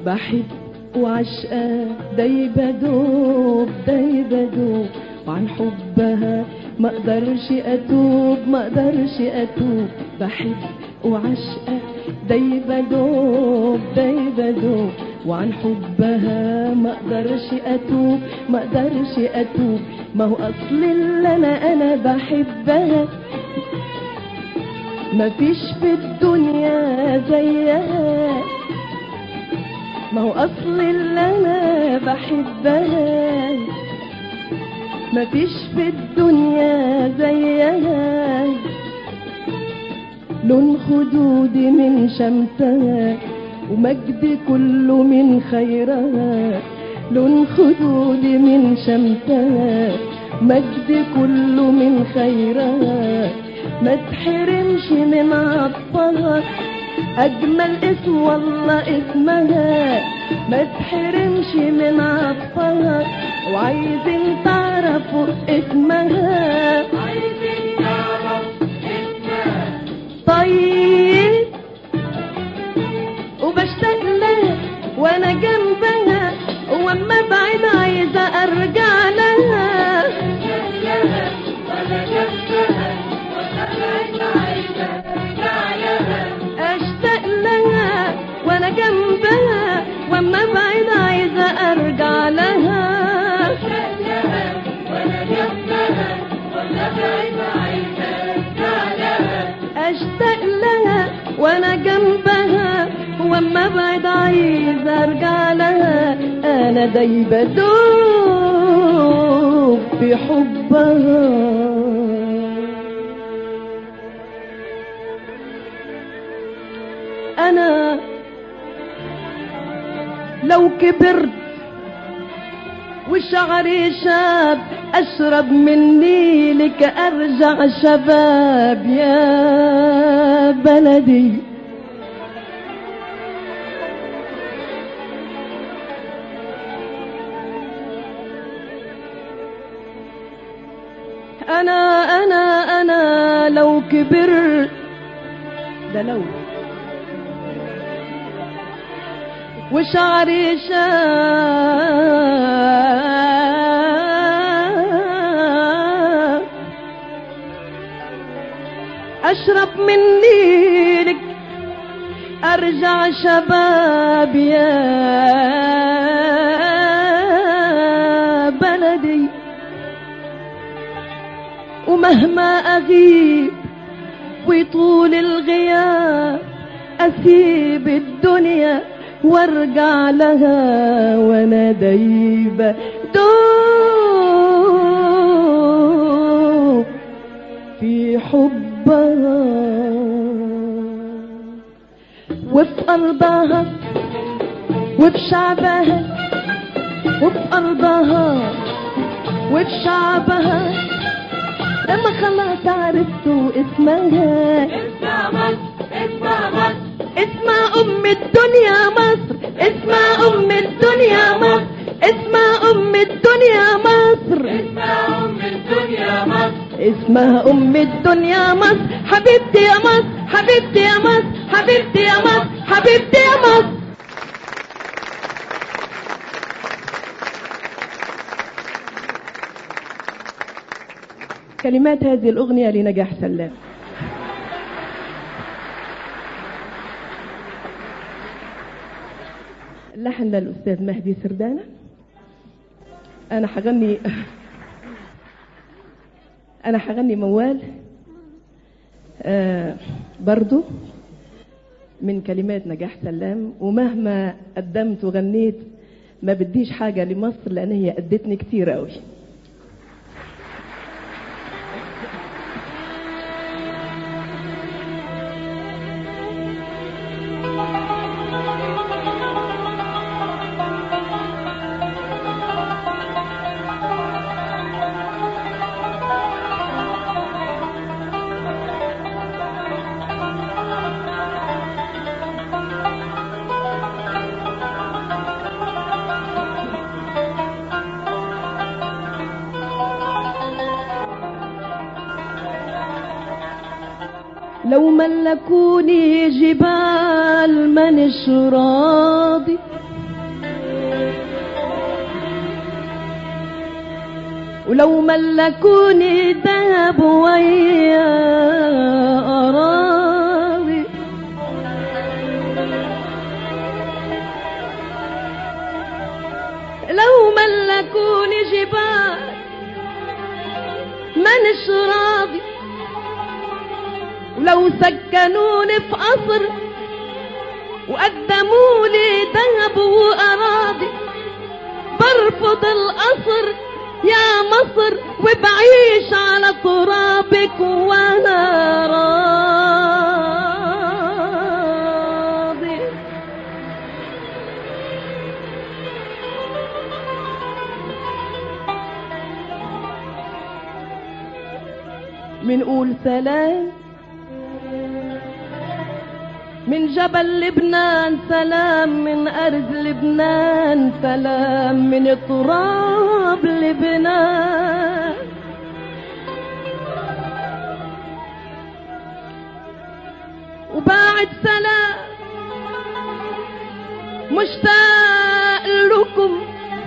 بحب وعشقة دايبة دوب دايبة دوب وعن حبها ما اقدرش اتوب ما اقدرش اتوب بحب وعشقة دايبة دوب دايبة دوب وعن حبها ما اقدرش اتوب ما اقدرش اتوب ما هو اصل اللي انا انا بحبها مفيش في الدنيا زيها ما هو اصل اللي انا بحبها مفيش في الدنيا زيها لون خدودي من شمسها ومجد كله من خيرها لون خدودي من شمسها مجد كله من خيرها ما تحرمش من عطفها أجمل اسم والله اسمها ما تحرمش من عطفها وعايزين تعرفوا اسمها عايزين نعرف اسمها طيب وبشتاق لها وانا جنبها واما ابعد عايزه ارجع لها لها ولا جنبها ولا عايزة ارجع لها اشتاق لها وانا جنبها واما ابعد عايزه ارجع لها لها ولا جنبها ولا عايزة ارجع لها اشتاق لها وانا جنبها واما ابعد عايزه ارجع لها انا دايبه دوب في حبها انا لو كبرت وشعري شاب اشرب من نيلك ارجع شباب يا بلدي انا انا انا لو كبرت ده لو وشعري شاب اشرب من نيلك ارجع شباب يا بلدي ومهما اغيب وطول الغياب اسيب الدنيا وارجع لها وانا دايبه دوب في حبها وفي أرضها وفي شعبها وفي أرضها وفي شعبها لما خلاص عرفتوا اسمها اسمع مصر اسمع مصر اسمها أم الدنيا مصر اسمها أم الدنيا مصر اسمها أم الدنيا مصر اسمع ام الدنيا مصر اسمها أم الدنيا مصر حبيبتي يا مصر حبيبتي يا مصر حبيبتي يا مصر حبيبتي يا مصر كلمات هذه الأغنية لنجاح سلام اللحن للأستاذ مهدي سردانة أنا حغني أنا حغني موال آه برضو من كلمات نجاح سلام ومهما قدمت وغنيت ما بديش حاجة لمصر لأن هي أدتني كتير قوي لو ملكوني جبال مانيش راضي ولو ملكوني ذهب ويا أراضي لو ملكوني جبال منش راضي ولو سكنوني في قصر وقدموا لي ذهب وأراضي برفض القصر يا مصر وبعيش على ترابك وانا راضي منقول سلام من جبل لبنان سلام من أرض لبنان سلام من تراب لبنان وبعد سلام مشتاق لكم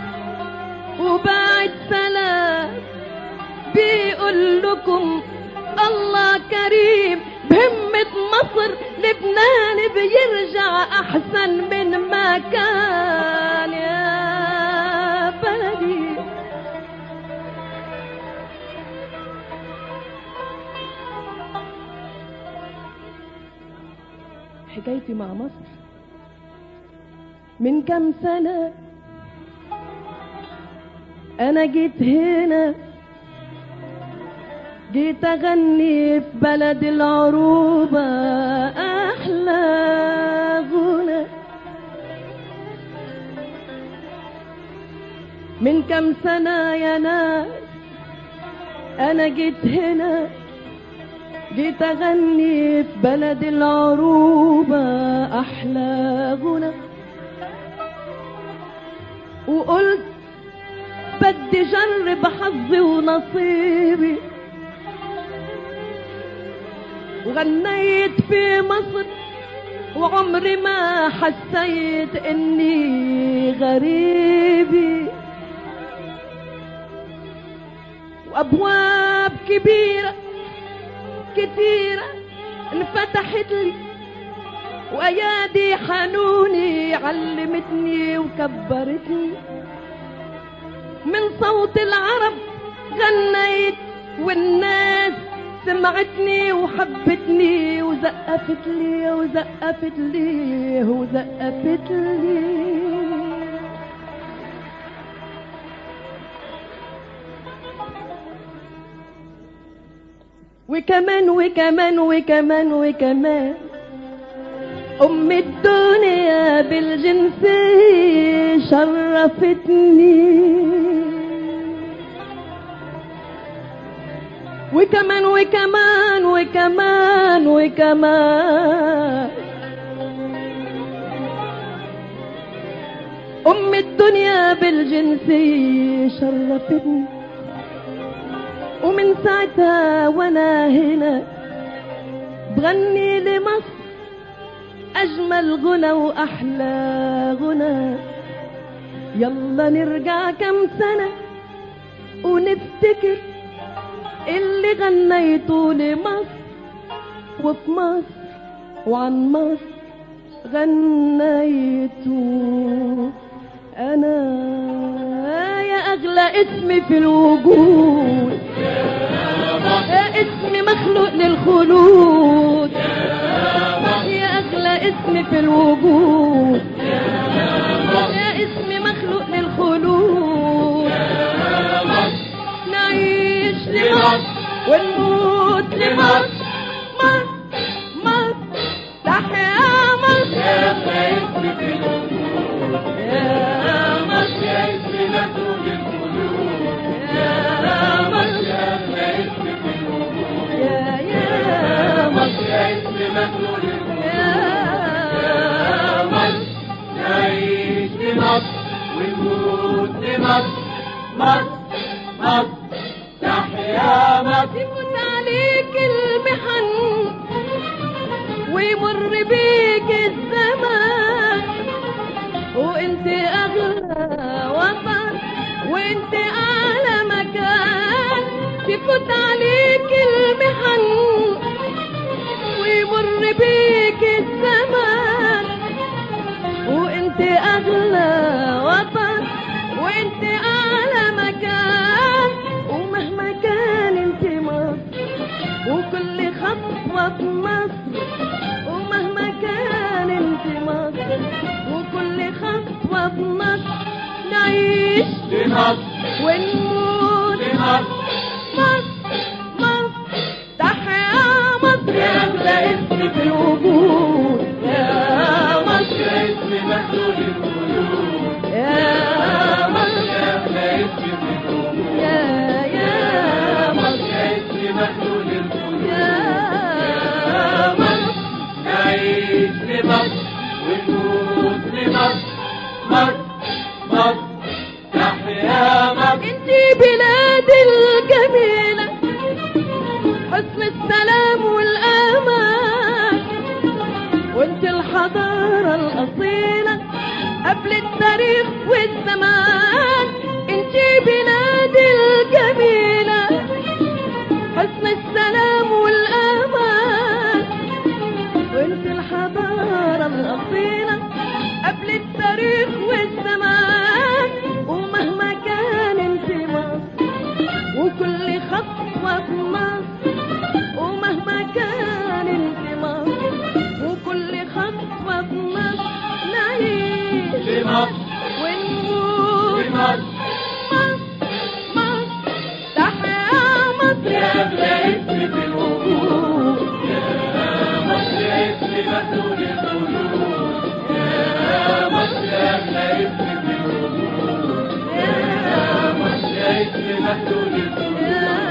وبعد سلام بيقول لكم الله كريم بهمة مصر لبنان بيرجع أحسن من ما كان يا بلدي حكايتي مع مصر من كم سنة أنا جيت هنا جيت اغني في بلد العروبة احلى غنى من كم سنة يا ناس انا جيت هنا جيت اغني في بلد العروبة احلى غنى وقلت بدي جرب حظي ونصيبي وغنيت في مصر وعمري ما حسيت اني غريبي وابواب كبيرة كتيرة انفتحت لي وايادي حنوني علمتني وكبرتني من صوت العرب غنيت والناس سمعتني وحبتني وزقفت لي وزقفت لي وزقفت لي وكمان وكمان وكمان وكمان أم الدنيا بالجنسية شرفتني وكمان وكمان وكمان وكمان أم الدنيا بالجنسية شرفتني ومن ساعتها وانا هنا بغني لمصر أجمل غنى وأحلى غنى يلا نرجع كم سنة ونفتكر اللي غنيته لمصر وفي مصر وعن مصر غنيته أنا يا أغلى اسمي في الوجود يا اسمي مخلوق للخلود يا أغلى اسمي في الوجود يا اسمي مخلوق للخلود نعيش لمصر ونموت لمصر مصر مصر تحيا مصر يا اسمي في الوجود يا مصر يا اسمي مكتوب القلوب يا مصر يا اسمي في الوجود يا يا مصر يا اسمي مكتوب القلوب يا مصر نعيش لمصر ونموت لمصر مصر مصر تحيا مصر يفوت عليك المحن ويمر بيك الزمان وانت اغلى وطن وانت اعلى مكان وتفوت عليك المحن ويمر بيك الزمان وانت اغلى وطن وانت اعلى مكان ومهما كان انت مصر وكل خطوة في مصر ومهما كان انت مصر وكل خطوة في مصر نعيش لمصر ونموت لمصر مصر مصر تحيا مصر يا أغلى اسم في الوجود يا مصر يا اسم مخلوق القلوب يا مصر يا أغلى اسم في الوجود يا يا مصر يا اسم مخلوق القلوب يا مصر نعيش لمصر ونموت لمصر مصر مصر تحيا مصر انتي بلاد الجميلة حسن السلام والأمان وانت الحضارة الأصيلة قبل التاريخ والزمان انتي بلاد الجميلة حسن السلام والأمان وانت الحضارة الأصيلة قبل التاريخ والزمان ومهما كان انت مصر وكل خطوة في مصر ومهما كان انت مصر وكل خطوة في مصر نعيش لمصر ونموت لمصر مصر مصر تحيا مصر يا أغلى اسم في الوجود يا مصر يا اسم مخلوق القلوب يا مصر يا أغلى اسم في الوجود يا مصر يا اسم مخلوق القلوب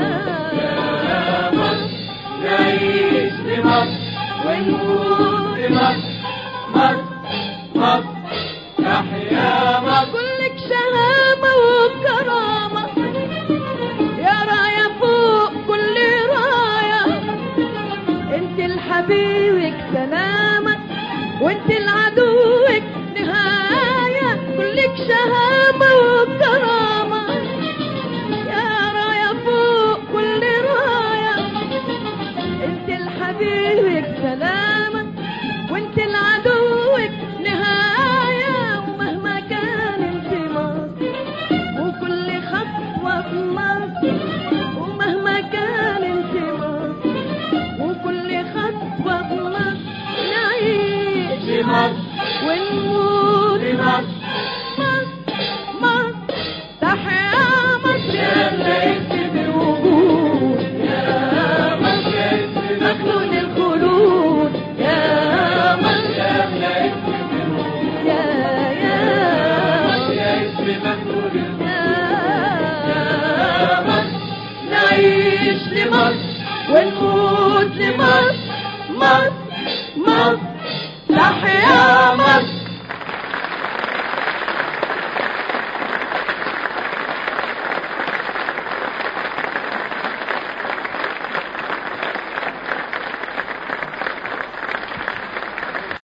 يا مصر نعيش لمصر ونموت لمصر مصر مصر تحيا مصر كلك شهامة وكرامة يا راية فوق كل راية انت لحبيبك سلامة وانت لعدوك نهاية كلك شهامة وكرامة يا راية فوق كل راية انت لحبيبك سلامة وانت لعدوك نهاية ومهما كان انت مصر وكل خطوة في مصر ومهما كان انت مصر وكل خطوة في مصر نعيش لمصر ونموت لمصر مصر مصر تحيا مصر يا أغلى اسم في الوجود يا مصر يا اسم مخلوق مخلوق الخلود يا مصر يا أغلى اسم في الوجود يا يا مصر يا اسم مخلوق القلوب يا مصر نعيش لمصر ونموت لمصر مصر